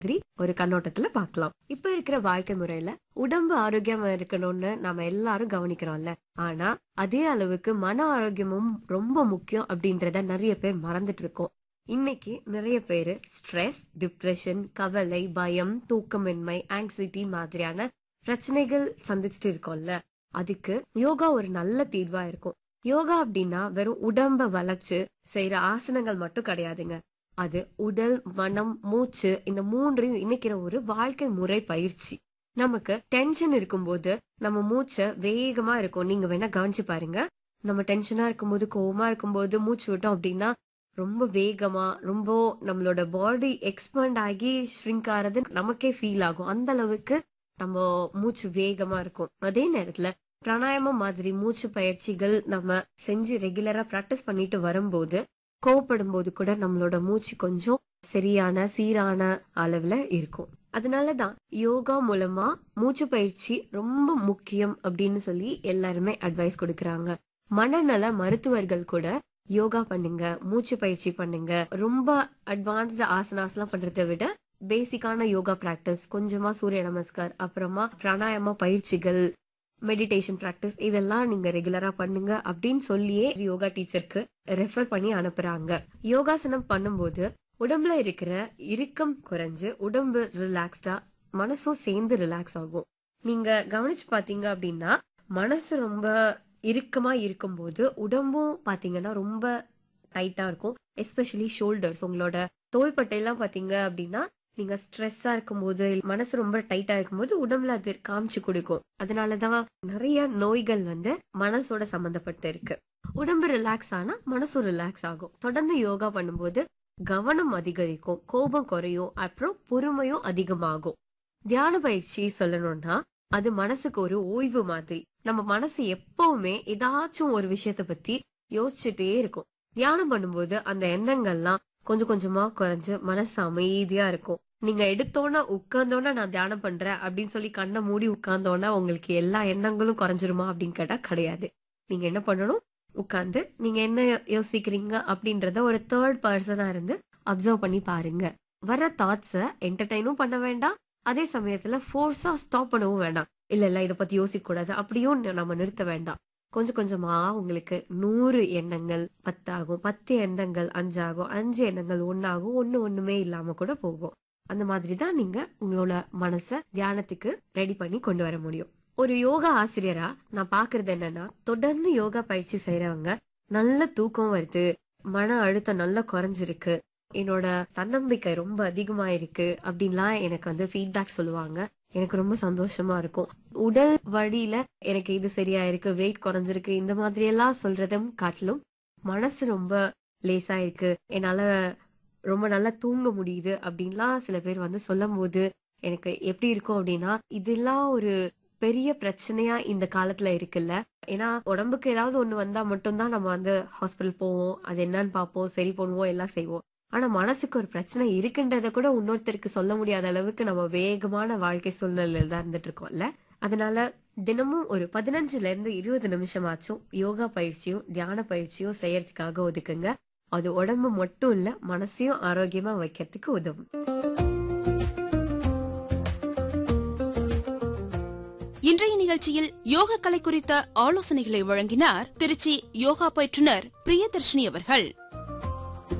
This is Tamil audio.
மாதிரி ஒரு கண்ணோட்டத்துல பார்க்கலாம் இப்ப இருக்கிற வாழ்க்கை முறையில உடம்பு ஆரோக்கியமா இருக்கணும்னு நாம எல்லாரும் கவனிக்கிறோம்ல ஆனா அதே அளவுக்கு மன ஆரோக்கியமும் ரொம்ப முக்கியம் அப்படின்றத நிறைய பேர் மறந்துட்டு இருக்கோம் இன்னைக்கு நிறைய பேரு ஸ்ட்ரெஸ் டிப்ரெஷன் கவலை பயம் தூக்கமின்மை ஆங்ஸைட்டி மாதிரியான பிரச்சனைகள் சந்திச்சுட்டு இருக்கோம்ல அதுக்கு யோகா ஒரு நல்ல தீர்வா இருக்கும் யோகா அப்படின்னா வெறும் உடம்ப வளைச்சு செய்யற ஆசனங்கள் மட்டும் கிடையாதுங்க அது உடல் மனம் மூச்சு இந்த மூன்றையும் இணைக்கிற ஒரு வாழ்க்கை முறை பயிற்சி நமக்கு டென்ஷன் இருக்கும்போது நம்ம மூச்சை வேகமா இருக்கும் நீங்க வேணா கவனிச்சு பாருங்க நம்ம டென்ஷனா இருக்கும்போது கோவமா இருக்கும்போது மூச்சு விட்டோம் அப்படின்னா ரொம்ப வேகமா ரொம்ப நம்மளோட பாடி எக்ஸ்பேண்ட் ஆகி ஷ்ரிங்க் ஆறது நமக்கே ஃபீல் ஆகும் அந்த அளவுக்கு நம்ம மூச்சு வேகமா இருக்கும் அதே நேரத்துல பிராணாயாமம் மாதிரி மூச்சு பயிற்சிகள் நம்ம செஞ்சு ரெகுலரா பிராக்டிஸ் பண்ணிட்டு வரும்போது கோவப்படும் போது கூட நம்மளோட மூச்சு கொஞ்சம் சரியான சீரான அளவுல இருக்கும் அதனாலதான் யோகா மூலமா மூச்சு பயிற்சி ரொம்ப முக்கியம் அப்படின்னு சொல்லி எல்லாருமே அட்வைஸ் கொடுக்கறாங்க மனநல மருத்துவர்கள் கூட யோகா பண்ணுங்க மூச்சு பயிற்சி பண்ணுங்க ரொம்ப அட்வான்ஸ்டு ஆசனாஸ் எல்லாம் பண்றதை விட பேசிக்கான யோகா பிராக்டிஸ் கொஞ்சமா சூரிய நமஸ்கார் அப்புறமா பிராணாயாம பயிற்சிகள் மெடிடேஷன் பிராக்டிஸ் இதெல்லாம் நீங்க ரெகுலரா பண்ணுங்க அப்படின்னு சொல்லியே யோகா டீச்சருக்கு ரெஃபர் பண்ணி அனுப்புறாங்க யோகாசனம் பண்ணும்போது உடம்புல இருக்கிற இறுக்கம் குறைஞ்சு உடம்பு ரிலாக்ஸ்டா மனசும் சேர்ந்து ரிலாக்ஸ் ஆகும் நீங்க கவனிச்சு பாத்தீங்க அப்படின்னா மனசு ரொம்ப இறுக்கமா இருக்கும்போது உடம்பும் பாத்தீங்கன்னா ரொம்ப டைட்டா இருக்கும் எஸ்பெஷலி ஷோல்டர்ஸ் உங்களோட தோள்பட்டையெல்லாம் பாத்தீங்க அப்படின்னா நீங்க ஸ்ட்ரெஸ்ஸா இருக்கும்போது மனசு ரொம்ப டைட்டா இருக்கும்போது உடம்புல அது காமிச்சு கொடுக்கும் அதனாலதான் நிறைய நோய்கள் வந்து மனசோட சம்பந்தப்பட்டு இருக்கு உடம்பு ரிலாக்ஸ் ஆனா மனசும் ரிலாக்ஸ் ஆகும் தொடர்ந்து யோகா பண்ணும்போது கவனம் அதிகரிக்கும் கோபம் குறையும் அப்புறம் பொறுமையும் அதிகமாகும் தியான பயிற்சி சொல்லணும்னா அது மனசுக்கு ஒரு ஓய்வு மாதிரி நம்ம மனசு எப்பவுமே ஏதாச்சும் ஒரு விஷயத்த பத்தி யோசிச்சுட்டே இருக்கும் தியானம் பண்ணும்போது அந்த எண்ணங்கள்லாம் கொஞ்சம் கொஞ்சமா குறைஞ்சு மனசு அமைதியா இருக்கும் நீங்க எடுத்தோன்னா உட்கார்ந்தோன்னா நான் தியானம் பண்றேன் அப்படின்னு சொல்லி கண்ணை மூடி உட்கார்ந்தோன்னா உங்களுக்கு எல்லா எண்ணங்களும் குறைஞ்சிருமா அப்படின்னு கேட்டா கிடையாது நீங்க என்ன பண்ணணும் உட்கார்ந்து நீங்க என்ன யோசிக்கிறீங்க அப்படின்றத ஒரு தேர்ட் பர்சனா இருந்து அப்சர்வ் பண்ணி பாருங்க வர தாட்ஸ என்டர்டைனும் பண்ண வேண்டாம் அதே சமயத்துல ஃபோர்ஸா ஸ்டாப் பண்ணவும் வேண்டாம் இல்ல இல்ல இத பத்தி யோசிக்க கூடாது அப்படியும் நம்ம நிறுத்த வேண்டாம் கொஞ்சம் கொஞ்சமா உங்களுக்கு நூறு எண்ணங்கள் பத்தாகும் பத்து எண்ணங்கள் அஞ்சாகும் அஞ்சு எண்ணங்கள் ஒன்னாகும் ஒண்ணு ஒண்ணுமே இல்லாம கூட போகும் அந்த மாதிரி தான் நீங்க உங்களோட மனச தியானத்துக்கு ரெடி பண்ணி கொண்டு வர முடியும் ஒரு யோகா ஆசிரியரா நான் பாக்குறது என்னன்னா தொடர்ந்து யோகா பயிற்சி செய்யறவங்க நல்ல தூக்கம் வருது மன அழுத்தம் நல்லா குறைஞ்சிருக்கு என்னோட தன்னம்பிக்கை ரொம்ப அதிகமா இருக்கு அப்படின்லாம் எனக்கு வந்து ஃபீட்பேக் சொல்லுவாங்க எனக்கு ரொம்ப சந்தோஷமா இருக்கும் உடல் வழியில எனக்கு இது சரியா இருக்கு வெயிட் குறைஞ்சிருக்கு இந்த மாதிரி எல்லாம் சொல்றதும் காட்டிலும் மனசு ரொம்ப லேசா இருக்கு என்னால ரொம்ப நல்லா தூங்க முடியுது அப்படின்லாம் சில பேர் வந்து சொல்லும் போது எனக்கு எப்படி இருக்கும் அப்படின்னா இதெல்லாம் ஒரு பெரிய பிரச்சனையா இந்த காலத்துல இருக்குல்ல ஏன்னா உடம்புக்கு ஏதாவது ஒண்ணு வந்தா மட்டும்தான் நம்ம வந்து ஹாஸ்பிட்டல் போவோம் அது என்னன்னு பார்ப்போம் சரி பண்ணுவோம் எல்லாம் செய்வோம் ஆனா மனசுக்கு ஒரு பிரச்சனை இருக்குன்றத கூட இன்னொருத்தருக்கு சொல்ல முடியாத அளவுக்கு நம்ம வேகமான வாழ்க்கை சூழ்நிலையில தான் இருந்துட்டு இருக்கோம்ல அதனால தினமும் ஒரு பதினஞ்சுல இருந்து இருபது நிமிஷமாச்சும் யோகா பயிற்சியும் தியான பயிற்சியும் செய்யறதுக்காக ஒதுக்குங்க அது உடம்பு மட்டும் இல்ல மனசையும் ஆரோக்கியமா வைக்கிறதுக்கு உதவும் இன்றைய நிகழ்ச்சியில் யோக கலை குறித்த ஆலோசனைகளை வழங்கினார் திருச்சி யோகா பயிற்றுனர் பிரியதர்ஷினி அவர்கள்